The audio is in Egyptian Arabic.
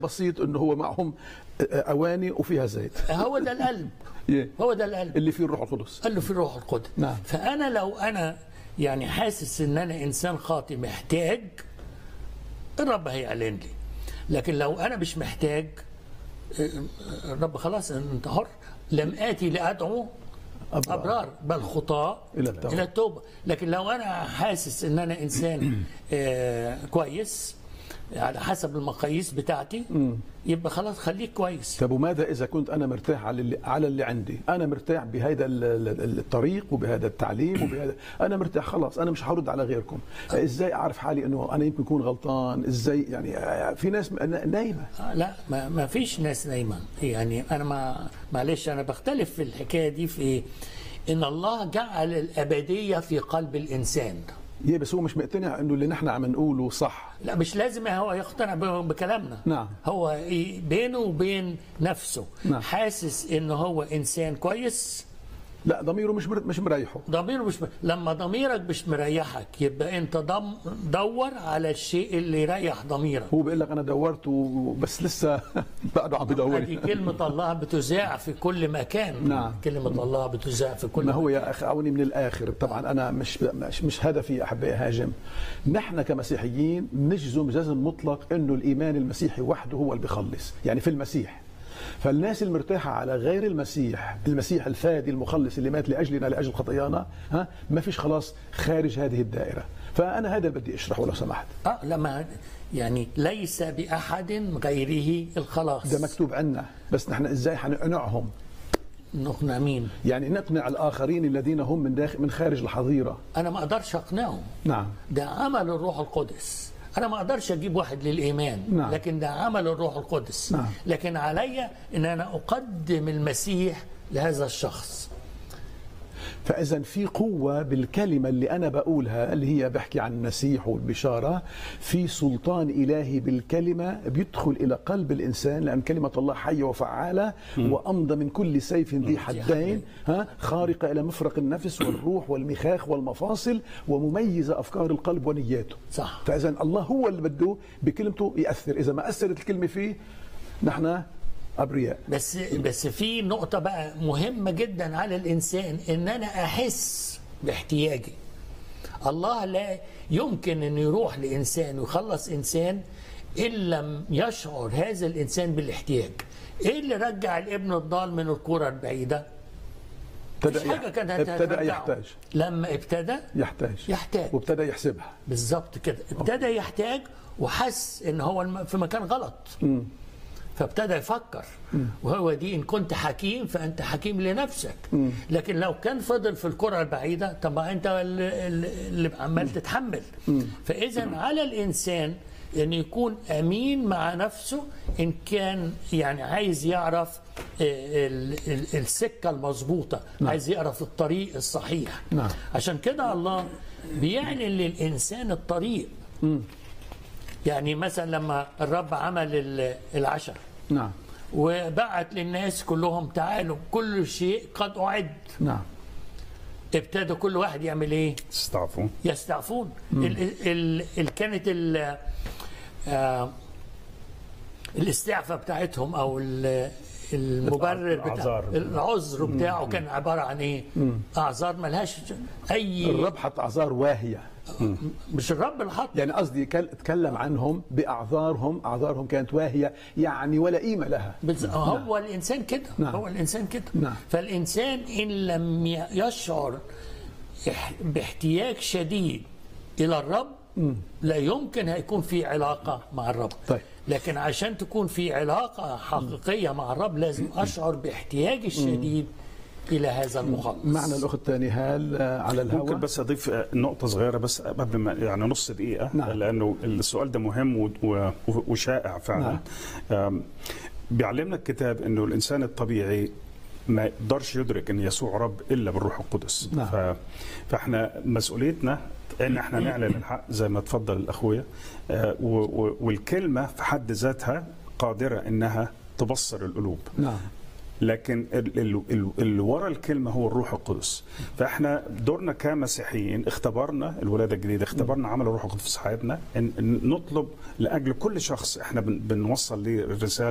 بسيط انه هو معهم اواني وفيها زيت هو ده القلب يه. هو ده القلب اللي فيه الروح القدس قال له في الروح القدس نعم. فانا لو انا يعني حاسس ان انا انسان خاطئ محتاج الرب هيعلن لي لكن لو انا مش محتاج الرب خلاص انت حر لم اتي لادعو أبرار. ابرار بل خطاة إلى التوبة. الى التوبه لكن لو انا حاسس ان انا انسان آه كويس على حسب المقاييس بتاعتي يبقى خلاص خليك كويس طب وماذا اذا كنت انا مرتاح على اللي على اللي عندي انا مرتاح بهذا ال- ال- الطريق وبهذا التعليم وبهذا انا مرتاح خلاص انا مش هرد على غيركم ازاي اعرف حالي انه انا يمكن اكون غلطان ازاي يعني في ناس نايمه آه، لا ما, ما فيش ناس نايمه يعني انا ما معلش انا بختلف في الحكايه دي في إيه؟ ان الله جعل الابديه في قلب الانسان يه بس هو مش مقتنع انه اللي نحن عم نقوله صح لا مش لازم هو يقتنع ب- بكلامنا نعم. هو إيه؟ بينه وبين نفسه نعم. حاسس ان هو انسان كويس لا ضميره مش مر- مش مريحه ضميره مش م... لما ضميرك مش مريحك يبقى انت دم... دور على الشيء اللي يريح ضميرك هو بيقول لك انا دورت و- بس لسه بعده عم بدور هذه كلمة الله بتذاع في كل مكان نعم. كلمة الله بتذاع في كل ما هو يا اخي عوني من الاخر طبعا انا مش مش, مش هدفي احبائي هاجم نحن كمسيحيين نجزم جزم مطلق انه الايمان المسيحي وحده هو اللي بيخلص يعني في المسيح فالناس المرتاحة على غير المسيح المسيح الفادي المخلص اللي مات لأجلنا لأجل خطايانا ها ما فيش خلاص خارج هذه الدائرة فأنا هذا اللي بدي أشرحه لو سمحت اه لما يعني ليس بأحد غيره الخلاص ده مكتوب عنا بس نحن إزاي حنقنعهم نقنع مين يعني نقنع الآخرين الذين هم من داخل من خارج الحظيرة أنا ما أقدرش أقنعهم نعم ده عمل الروح القدس أنا ما أقدرش أجيب واحد للإيمان نعم. لكن ده عمل الروح القدس نعم. لكن علي أن أنا أقدم المسيح لهذا الشخص فاذا في قوه بالكلمه اللي انا بقولها اللي هي بحكي عن المسيح والبشاره في سلطان الهي بالكلمه بيدخل الى قلب الانسان لان كلمه الله حيه وفعاله وامضى من كل سيف ذي حدين ها خارقه الى مفرق النفس والروح والمخاخ والمفاصل ومميزه افكار القلب ونياته صح. فاذا الله هو اللي بده بكلمته ياثر اذا ما اثرت الكلمه فيه نحن ابرياء بس بس في نقطة بقى مهمة جدا على الإنسان إن أنا أحس باحتياجي. الله لا يمكن أن يروح لإنسان ويخلص إنسان إن لم يشعر هذا الإنسان بالاحتياج. إيه اللي رجع الابن الضال من الكرة البعيدة؟ مفيش حاجة كانت ابتدى هترجعه. يحتاج لما ابتدى يحتاج يحتاج. وابتدى يحسبها بالظبط كده ابتدى يحتاج وحس ان هو الم- في مكان غلط فابتدى يفكر وهو دي ان كنت حكيم فانت حكيم لنفسك لكن لو كان فضل في الكره البعيده طب ما انت اللي, اللي عمال تتحمل فاذا على الانسان ان يكون امين مع نفسه ان كان يعني عايز يعرف آه، ال- ال- السكه المظبوطه عايز يعرف الطريق الصحيح نعم. عشان كده الله بيعلن للإنسان الطريق يعني مثلا لما الرب عمل ال- العشاء نعم وبعت للناس كلهم تعالوا كل شيء قد أعد نعم ابتدى كل واحد يعمل ايه استعفوا يستعفون ال ال ال كانت ال آه الاستعفاء بتاعتهم او ال- المبرر بتاع الأعذار. العذر بتاعه كان عباره عن ايه؟ اعذار ملهاش اي الرب حط اعذار واهيه مش الرب اللي حط يعني قصدي كل- تكلم عنهم باعذارهم اعذارهم كانت واهيه يعني ولا قيمه لها بس هو الانسان كده نعم. هو الانسان كده نعم. فالانسان ان لم ي- يشعر إح- باحتياج شديد الى الرب لا يمكن هيكون في علاقه مع الرب طيب. لكن عشان تكون في علاقه حقيقيه مع الرب لازم اشعر باحتياجي الشديد الى هذا المخلص معنا الاخت نهال آه، على ممكن الهواء بس اضيف آه، نقطه صغيره بس قبل ما يعني نص دقيقه نعم. لانه السؤال ده مهم و- و- وشائع فعلا آم، بيعلمنا الكتاب انه الانسان الطبيعي ما يقدرش يدرك ان يسوع رب الا بالروح القدس نعم. ف... فاحنا مسؤوليتنا ان احنا نعلن الحق زي ما تفضل الاخويا آه، و... و... والكلمه في حد ذاتها قادره انها تبصر القلوب نعم لكن ال- ال- ال- اللي ورا الكلمه هو الروح القدس فاحنا دورنا كمسيحيين اختبرنا الولاده الجديده اختبرنا عمل الروح القدس في حياتنا إن إن نطلب لاجل كل شخص احنا بن- بنوصل ليه الرساله